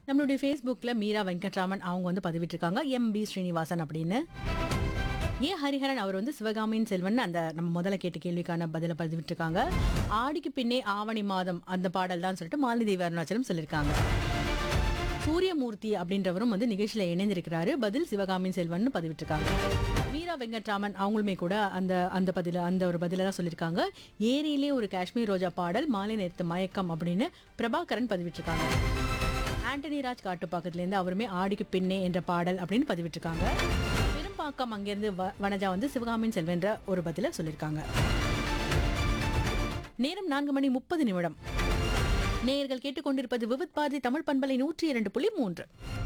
நம்மளுடைய ஃபேஸ்புக்கில் மீரா வெங்கட்ராமன் அவங்க வந்து பதிவிட்டிருக்காங்க எம் பி ஸ்ரீனிவாசன் அப்படின்னு ஏ ஹரிஹரன் அவர் வந்து சிவகாமியின் செல்வன் அந்த நம்ம முதல்ல கேட்ட கேள்விக்கான பதில பதிவிட்டிருக்காங்க ஆடிக்கு பின்னே ஆவணி மாதம் அந்த பாடல் தான் சொல்லிட்டு மாலிதேவி அருணாச்சலம் சொல்லியிருக்காங்க சூரியமூர்த்தி அப்படின்றவரும் வந்து நிகழ்ச்சியில இணைந்திருக்கிறாரு பதில் சிவகாமியின் செல்வன் பதிவிட்டிருக்காங்க வீரா வெங்கட்ராமன் அவங்களுமே கூட அந்த அந்த பதில அந்த ஒரு பதில தான் சொல்லியிருக்காங்க ஏரியிலே ஒரு காஷ்மீர் ரோஜா பாடல் மாலை நேரத்து மயக்கம் அப்படின்னு பிரபாகரன் பதிவிட்டிருக்காங்க ஆண்டனி ராஜ் காட்டுப்பாக்கத்துலேருந்து அவருமே ஆடிக்கு பின்னே என்ற பாடல் அப்படின்னு பதிவிட்டிருக்காங்க பெரும்பாக்கம் அங்கேருந்து வ- வனஜா வந்து சிவகாமியின் செல்வன்ற ஒரு பதில சொல்லியிருக்காங்க நேரம் நான்கு மணி முப்பது நிமிடம் நேயர்கள் கேட்டுக்கொண்டிருப்பது விவித் பாரதி தமிழ் பண்பலை நூற்றி இரண்டு புள்ளி மூன்று